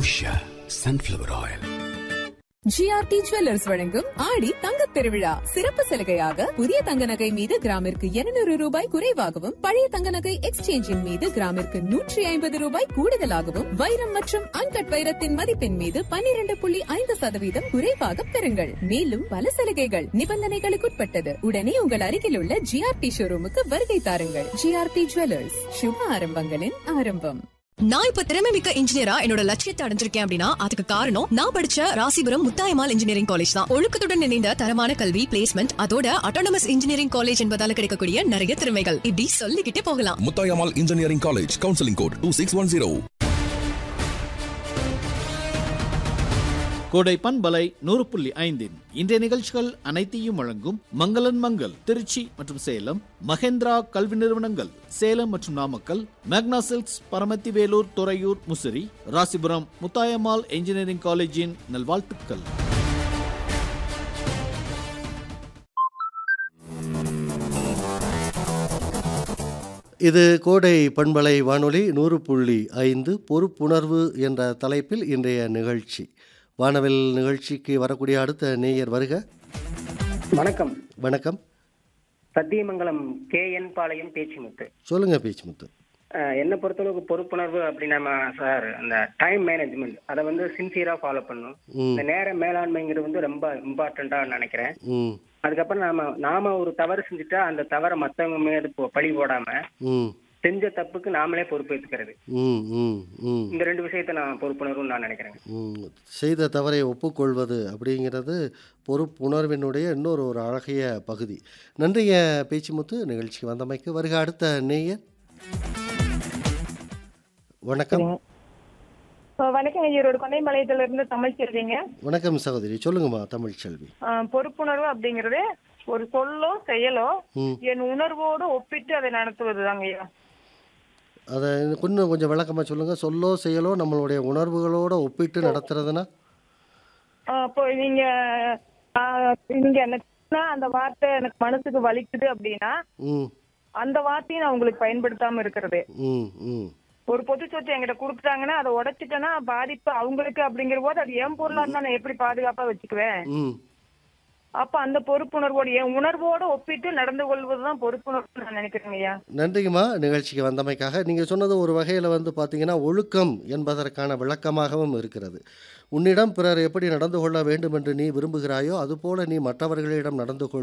Usha sunflower oil GRT jewellers வழங்கும் ஆடி தங்கத் திருவிழா சிறப்பு சலுகையாக புதிய தங்க நகை மீது கிராமிற்கு 200 ரூபாய் குறைவாகவும் பழைய தங்க நகை எக்ஸ்சேஞ்சின் மீது கிராமிற்கு நூற்றி ஐம்பது ரூபாய் கூடுதலாகவும் வைரம் மற்றும் அன்கட் வைரத்தின் மதிப்பின் மீது 12.5% புள்ளி ஐந்து சதவீதம் குறைவாக பெறுங்கள் மேலும் பல சலுகைகள் நிபந்தனைகளுக்குட்பட்டது உடனே உங்கள் அருகில் உள்ள ஜிஆர்டி ஷோரூமுக்கு வருகை தாருங்கள் ஜிஆர்டி ஜுவல்லர்ஸ் சுப ஆரம்பங்களின் ஆரம்பம் நான் இப்ப திறமை மிக்க இன்ஜினியரா என்னோட லட்சியத்தை அடைஞ்சிருக்கேன் அப்படின்னா அதுக்கு காரணம் நான் படிச்ச ராசிபுரம் முத்தாயமால் இன்ஜினியரிங் காலேஜ் தான் ஒழுக்கத்துடன் இணைந்த தரமான கல்வி பிளேஸ்மெண்ட் அதோட அட்டானமஸ் இன்ஜினியரிங் காலேஜ் என்பதால கிடைக்கக்கூடிய நிறைய திறமைகள் இப்படி சொல்லிக்கிட்டே போகலாம் Muthayammal engineering college counselling code two six one zero கோடை பண்பலை நூறு புள்ளி ஐந்தின் இன்றைய நிகழ்ச்சிகள் அனைத்தையும் வழங்கும் மங்களன் மங்கல் திருச்சி மற்றும் சேலம் மகேந்திரா கல்வி நிறுவனங்கள் சேலம் மற்றும் நாமக்கல் மேக்னா சில்க்ஸ் பரமத்தி வேலூர் துறையூர் முசிறி ராசிபுரம் முத்தாயம்மாள் இன்ஜினியரிங் காலேஜின் நல்வாழ்த்துக்கள் இது கோடை பண்பலை வானொலி நூறு புள்ளி ஐந்து பொறுப்புணர்வு என்ற தலைப்பில் இன்றைய நிகழ்ச்சி வானவில் நிகழ்ச்சிக்கு வரக்கூடிய அடுத்த நேயர் வருக வணக்கம் வணக்கம் சத்தியமங்கலம் கே என் பாளையம் பேச்சுமுத்து சொல்லுங்க பேச்சுமுத்து அஹ், என்னை பொறுத்தளவுக்கு பொறுப்புணர்வு அப்படின்னா சார் அந்த டைம் மேனேஜ்மெண்ட் அதை வந்து சின்சியரா ஃபாலோ பண்ணணும் ம் இந்த நேர மேலாண்மைங்கிறது வந்து ரொம்ப இம்பார்ட்டண்டா நினைக்கிறேன் ம் அதுக்கப்புறம் நாம நாம ஒரு தவறு செஞ்சுட்டா அந்த தவறை மத்தவங்க மீது போ- பழி போடாம ம் செஞ்ச தப்புக்கு நாமளே பொறுப்பேற்றுக்கிறது ம் ம் ம் இந்த ரெண்டு விஷயத்த நான் பொறுப்புணர்வுன்னு நான் நினைக்கிறேன் ம். செய்த தவறை ஒப்புக்கொள்வது அப்படிங்கிறது பொறுப்புணர்வினுடைய இன்னொரு ஒரு அழகிய பகுதி நன்றிங்க பேச்சுமுத்து நிகழ்ச்சிக்கு வந்தமைக்கு வருக அடுத்த நேயர் வணக்கம் ஆ, வணக்கம் ஈரோடு கொண்டைமலையத்துல இருந்து தமிழ் செல்விங்க வணக்கம் சகோதரி சொல்லுங்கம்மா தமிழ் செல்வி ஆ, பொறுப்புணர்வு அப்படிங்கிறது ஒரு சொல்லோ செயலோ ம் என் உணர்வோடு ஒப்பிட்டு அதை நடத்துவதுதாங்க ஐயா அதை இன்னும் கொஞ்சம் விளக்கமாக சொல்லுங்கள் சொல்லோ செயலோ நம்மளுடைய உணர்வுகளோட ஒப்பிட்டு நடத்துறதுன்னா ஆ, இப்போ நீங்க ஆ, நீங்க எனக்கு சொன்னா அந்த வார்த்தை எனக்கு மனசுக்கு வலிக்குது அப்படின்னா ம் அந்த வார்த்தையை நான் உங்களுக்கு பயன்படுத்தாம இருக்கிறது ம் ம் ஒரு பொது சொத்து என்கிட்ட கொடுத்துட்டாங்கன்னா அதை உடைச்சிட்டேன்னா பாதிப்பு அவங்களுக்கு அப்படிங்கிற போது அது என் பொருளா இருந்தா நான் எப்படி பாதுகாப்பா வச்சுக்குவேன் ம் அப்ப அந்த பொறுப்புணர்வோடு என் உணர்வோடு ஒப்பிட்டு நடந்து கொள்வதுதான் பொறுப்புணர்வு நான் நினைக்கிறேங்க ஐயா நன்றிங்கம்மா நிகழ்ச்சிக்கு வந்தமைக்காக நீங்கள் சொன்னது ஒரு வகையில் வந்து பார்த்தீங்கன்னா ஒழுக்கம் என்பதற்கான விளக்கமாகவும் இருக்கிறது உன்னிடம் பிறர் எப்படி நடந்து கொள்ள வேண்டும் என்று நீ விரும்புகிறாயோ அதுபோல நீ மற்றவர்களிடம் நடந்து கொள்